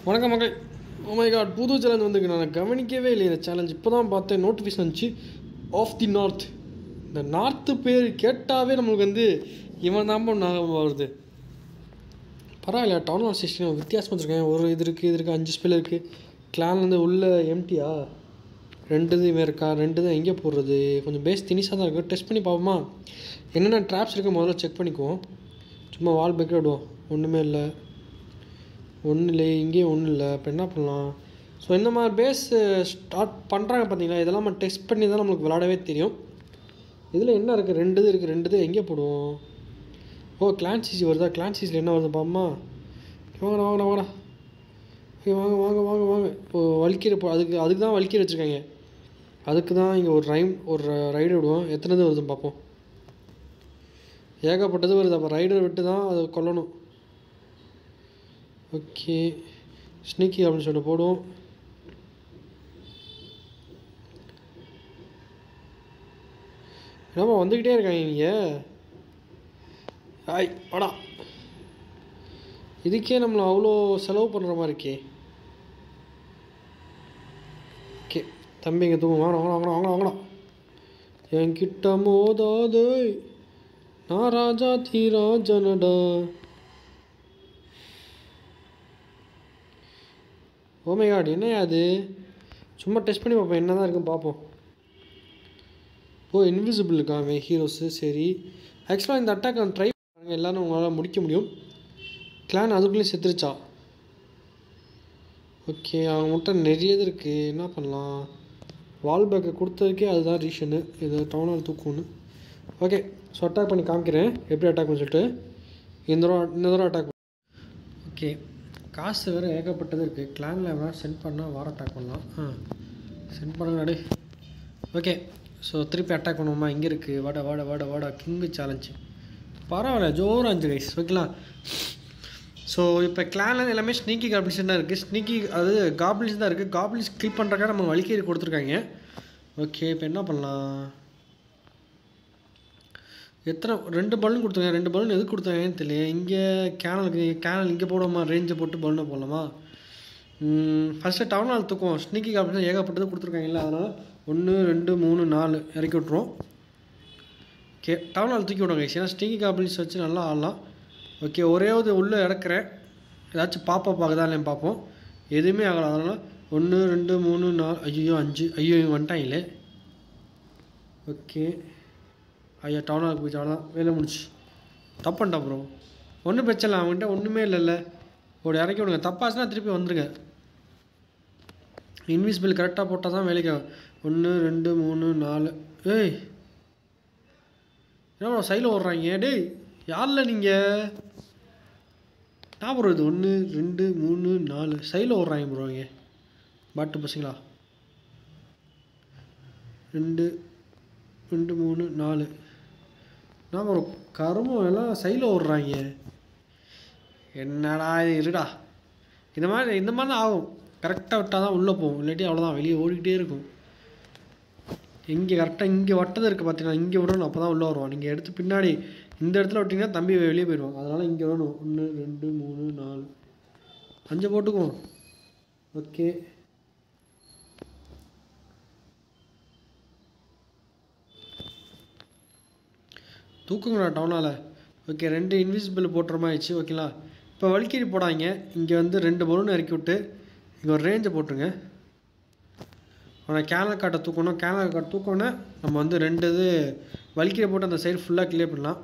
வணக்கம் மக்கள் ஓமை காட் புது சேலஞ்ச் வந்துருக்கு நான் கவனிக்கவே இல்லை இந்த சேலஞ்ச் இப்போ தான் பார்த்தேன் நோட்டிஃபிகேஷன் வந்துச்சு ஆஃப் தி நார்த் இந்த நார்த்து பேர் கேட்டாவே நம்மளுக்கு வந்து இவன் தான் ஞாபகம் வருது பரவாயில்ல டவுன் ஹால் ஸ்டேஷன் வித்தியாசம் வச்சுருக்கேன் ஒரு இது இருக்குது இது இருக்குது அஞ்சு ஸ்பெல் இருக்குது கிளான் வந்து உள்ள எம்டியா ரெண்டு இது இவன் இருக்கா ரெண்டு தான் எங்கே போடுறது கொஞ்சம் பேஸ் தினிஸாக தான் இருக்குது டெஸ்ட் பண்ணி பார்ப்போமா என்னென்ன ட்ராப்ஸ் இருக்குது முதல்ல செக் பண்ணிக்குவோம் சும்மா வால் பேக்கே விடுவோம் ஒன்றுமே இல்லை ஒன்றும் இல்லை இங்கேயும் ஒன்றும் இல்லை இப்போ என்ன பண்ணலாம் ஸோ இந்த மாதிரி பேஸ் ஸ்டார்ட் பண்ணுறாங்க பார்த்தீங்களா இதெல்லாம் நம்ம டெஸ்ட் பண்ணி தான் நம்மளுக்கு விளாடவே தெரியும் இதில் என்ன இருக்குது ரெண்டு இது இருக்குது ரெண்டு இது எங்கே போடுவோம் ஓ கிளான் சிசி வருதா கிளான் சிசியில் என்ன வருது பாம்மா வாங்கடா வாங்கடா வாங்கடா ஏய் வாங்க வாங்க வாங்க வாங்க இப்போ வலிக்கீரை போ அதுக்கு அதுக்கு தான் வலிக்கீரை வச்சுருக்காங்க அதுக்கு தான் இங்கே ஒரு ரைம் ஒரு ரைடு விடுவோம் எத்தனை இது வருதுன்னு பார்ப்போம் ஏகப்பட்டது வருது அப்போ ரைடர் விட்டு தான் அதை கொல்லணும் ஓகே ஸ்னீக்கி அப்படின்னு சொல்லிட்டு போடுவோம் என்னம்மா வந்துக்கிட்டே இருக்காங்க நீங்கள் ஆய் வாடா இதுக்கே நம்மளை அவ்வளோ செலவு பண்ணுற மாதிரி இருக்கே ஓகே தம்பி இங்கே தூங்க வாங்கடா வாங்கடா வாங்கடா வாங்கடா என்கிட்ட மோதாதே நான் ராஜா தீ ராஜனடா ஓமே காட் என்னையா அது சும்மா டெஸ்ட் பண்ணி பார்ப்போம் என்ன தான் இருக்குன்னு பார்ப்போம் ஓ இன்விசிபிள் இருக்கான் அவன் ஹீரோஸு சரி ஆக்சுவலாக இந்த அட்டாக் நான் ட்ரை பண்ணுங்க எல்லாரும் உங்களால் முடிக்க முடியும் கிளான் அதுக்குள்ளேயும் செத்துருச்சா ஓகே அவங்க மட்டும் நிறைய இது இருக்குது என்ன பண்ணலாம் வால் பேக்கை கொடுத்ததுக்கே அதுதான் ரீசனு இது டவுனால் தூக்கும்னு ஓகே ஸோ அட்டாக் பண்ணி காமிக்கிறேன் எப்படி அட்டாக் பண்ணி சொல்லிட்டு இந்த தடவை இந்த தடவை அட்டாக் ஓகே காசு வேறு ஏகப்பட்டது இருக்குது கிளானில் வேணால் சென்ட் பண்ணால் வார அட்டாக் பண்ணலாம் ஆ சென்ட் பண்ணுங்கடே ஓகே ஸோ திருப்பி அட்டாக் பண்ணுவோமா இங்கே இருக்குது வாடா வாடா வாடா வாடா கிங்கு சேலஞ்சு பரவாயில்ல ஜோராக இருந்துச்சு கைஸ் ஓகேங்களா ஸோ இப்போ கிளானில் எல்லாமே ஸ்னீக்கி காப்ளிஸ் தான் இருக்குது ஸ்னீக்கி அதாவது காப்ளிஸ் தான் இருக்குது காப்ளிஸ் கிளிக் பண்ணுறக்காக நம்ம வலிக்கேரி கொடுத்துருக்காங்க ஓகே இப்போ என்ன பண்ணலாம் எத்தனை ரெண்டு பலூன் கொடுத்துருங்க ரெண்டு பலூன் எதுக்கு கொடுத்தாங்கன்னு தெரியல இங்கே கேனலுக்கு கேனல் இங்கே போடுவோமா ரேஞ்சை போட்டு பலூனை போடலாமா ஃபஸ்ட்டு டவுன் ஹால் தூக்குவோம் ஸ்னீக்கி காப்ளிஸ் ஏகப்பட்டது கொடுத்துருக்காங்கல்ல அதனால் ஒன்று ரெண்டு மூணு நாலு இறக்கி விட்ருவோம் ஓகே டவுன் ஹால் தூக்கி விடுங்க ஏன்னா ஸ்னீக்கி காப்ளிஸ் வச்சு நல்லா ஆடலாம் ஓகே ஒரே ஒரு உள்ளே இறக்குறேன் ஏதாச்சும் பாப்பா பார்க்குதா இல்லைன்னு பார்ப்போம் எதுவுமே ஆகலை அதனால் ஒன்று ரெண்டு மூணு நாலு ஐயோ அஞ்சு ஐயோ இவன் வந்துட்டாங்களே ஓகே ஐயா டவுன் ஹாலுக்கு போயிடுச்சு அவ்வளோதான் வேலை முடிச்சு தப்புண்டா ப்ரோ ஒன்றும் பிரச்சனை இல்லை அவன்கிட்ட ஒன்றுமே இல்லைல்ல ஒரு இறக்கி விடுங்க தப்பாச்சுன்னா திருப்பி வந்துருங்க இன்விசிபிள் கரெக்டாக போட்டால் தான் வேலைக்கு ஒன்று ரெண்டு மூணு நாலு ஏய் என்ன சைடில் ஓடுறாங்க டேய் யாரில் நீங்கள் நான் ப்ரோ இது ஒன்று ரெண்டு மூணு நாலு சைடில் ஓடுறாங்க ப்ரோ இங்கே பாட்டு பசங்களா ரெண்டு ரெண்டு மூணு நாலு நான் ப்ரோ கருமம் எல்லாம் சைடில் ஓடுறாங்க என்னடா இது இருடா இந்த மாதிரி இந்த மாதிரி தான் ஆகும் கரெக்டாக விட்டால் தான் உள்ளே போகும் இல்லாட்டி அவ்வளோதான் வெளியே ஓடிக்கிட்டே இருக்கும் இங்கே கரெக்டாக இங்கே வட்டது இருக்குது பார்த்தீங்கன்னா இங்கே விடணும் அப்போ தான் உள்ளே வருவான் நீங்கள் எடுத்து பின்னாடி இந்த இடத்துல விட்டிங்கன்னா தம்பி வெளியே போயிடுவான் அதனால் இங்கே விடணும் ஒன்று ரெண்டு மூணு நாலு அஞ்சு போட்டுக்குவோம் ஓகே தூக்குங்கண்ணா டவுனால் ஓகே ரெண்டு இன்விசிபிள் போட்டுற மாதிரி ஆயிடுச்சு ஓகேங்களா இப்போ வலிக்கீரி போடாங்க இங்கே வந்து ரெண்டு பலூன் இறக்கி விட்டு இங்கே ஒரு ரேஞ்சை போட்டுருங்க ஆனால் கேனல் காட்டை தூக்கணும் கேனல் காட்டை தூக்கணுன்னா நம்ம வந்து ரெண்டு இது வலிக்கீரை போட்டு அந்த சைடு ஃபுல்லாக கிளியர் பண்ணலாம்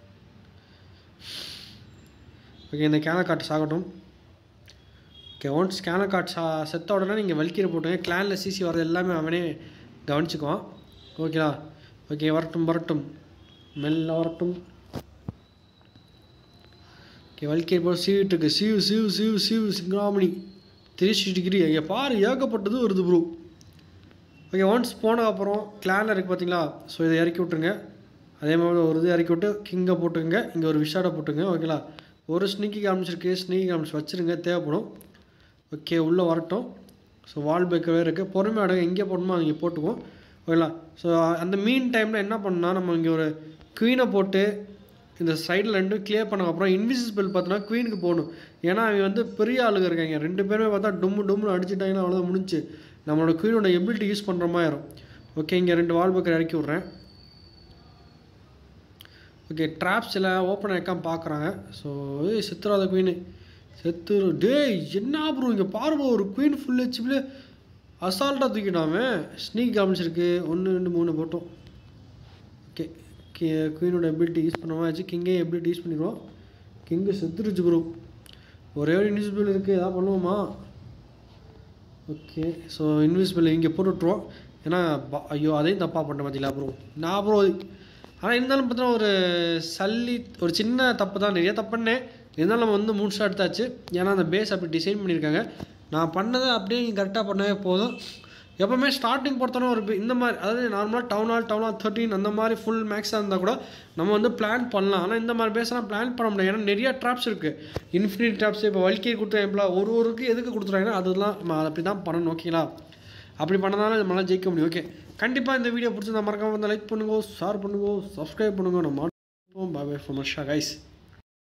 ஓகே இந்த கேனல் காட்டு சாகட்டும் ஓகே ஒன்ஸ் கேனல் காட் சா செத்த உடனே நீங்கள் வலிக்கீரை போட்டுங்க கிளானில் சிசி வர்றது எல்லாமே அவனே கவனிச்சுக்குவான் ஓகேவா ஓகே வரட்டும் வரட்டும் மெல்ல வரட்டும் ஓகே வலிக்கீரை போட்டு சீவிட்டு இருக்கு சீவு சீவு சீவு சீவு சிங்காமணி த்ரீ சிக்ஸ்டி டிகிரி ஐயா பாரு ஏகப்பட்டது வருது ப்ரோ ஓகே ஒன்ஸ் போன அப்புறம் கிளானில் இருக்குது பார்த்தீங்களா ஸோ இதை இறக்கி விட்ருங்க அதே மாதிரி ஒரு இது இறக்கி விட்டு கிங்கை போட்டுங்க இங்கே ஒரு விஷாடை போட்டுங்க ஓகேங்களா ஒரு ஸ்னீக்கி காமிச்சிருக்கு ஸ்னீக்கி காமிச்சு வச்சுருங்க தேவைப்படும் ஓகே உள்ளே வரட்டும் ஸோ வால் பேக்கவே இருக்குது பொறுமையாக எங்கே போடணுமோ அங்கே போட்டுக்குவோம் ஓகேங்களா ஸோ அந்த மீன் டைமில் என்ன பண்ணால் நம்ம இங்கே ஒரு குவீனை போட்டு இந்த சைடில் ரெண்டும் கிளியர் பண்ண அப்புறம் இன்விசிபிள் பார்த்தோன்னா குவீனுக்கு போகணும் ஏன்னா அவங்க வந்து பெரிய ஆளுங்க இருக்காங்க ரெண்டு பேருமே பார்த்தா டும்மு டும்னு அடிச்சிட்டாங்கன்னா அவ்வளோதான் முடிஞ்சு நம்மளோட குவீனோட எபிலிட்டி யூஸ் பண்ணுற மாதிரி இருக்கும் ஓகே இங்கே ரெண்டு வால் பக்கர் இறக்கி விட்றேன் ஓகே ட்ராப்ஸ் எல்லாம் ஓப்பன் ஆகிக்காம பார்க்குறாங்க ஸோ ஏய் செத்துறாத குவீனு செத்துரு டேய் என்ன ப்ரோ இங்கே பாருங்க ஒரு குவீன் ஃபுல் ஹெச்பில் அசால்ட்டாக தூக்கிட்டாமே ஸ்னீக் காமிச்சிருக்கு ஒன்று ரெண்டு மூணு போட்டோம் ஓகே குவீனோட எபிலிட்டி யூஸ் பண்ண ஆச்சு கிங்கே எபிலிட்டி யூஸ் பண்ணிடுவோம் கிங்கு செத்துருச்சு ப்ரோ ஒரே ஒரு இன்விசிபிள் இருக்குது எதாவது பண்ணுவோமா ஓகே ஸோ இன்விசிபிள் இங்கே போட்டு விட்ருவோம் ஏன்னா ப- ஐயோ அதையும் தப்பாக பண்ண பார்த்தீங்களா ப்ரோ நான் ப்ரோ ஆனால் இருந்தாலும் பார்த்தீங்கன்னா ஒரு சல்லி ஒரு சின்ன தப்பு தான் நிறைய தப்பு பண்ணேன் இருந்தாலும் நம்ம வந்து மூணு ஷாட் எடுத்தாச்சு ஏன்னா அந்த பேஸ் அப்படி டிசைன் பண்ணியிருக்காங்க நான் பண்ணதை அப்படியே கரெக்டாக பண்ணவே போதும் எப்போவுமே ஸ்டார்டிங் பொறுத்தவரை ஒரு பி- இந்த மாதிரி அதாவது நார்மலாக town hall town hall thirteen அந்த மாதிரி ஃபுல் மேக்ஸாக இருந்தால் கூட நம்ம வந்து பிளான் பண்ணலாம் ஆனால் இந்த மாதிரி பேஸ்லாம் பிளான் பண்ண முடியாது ஏன்னா நிறைய ட்ராப்ஸ் இருக்குது இன்ஃபினிட் ட்ராப்ஸ் இப்போ வல்கே கொடுத்துருக்கா ஒரு ஒருக்கு எதுக்கு கொடுத்துருக்காங்கன்னா அதெல்லாம் நம்ம அப்படி தான் பண்ணணும் ஓகேங்களா அப்படி பண்ணதால நம்மளால் ஜெயிக்க முடியும் ஓகே கண்டிப்பாக இந்த வீடியோ பிடிச்சிருந்தா மறக்காம வந்து லைக் பண்ணுங்க ஷேர் பண்ணுங்க சப்ஸ்கிரைப் பண்ணுங்க நம்ம பாய் பாய் ஃப்ரம் ஷா கைஸ்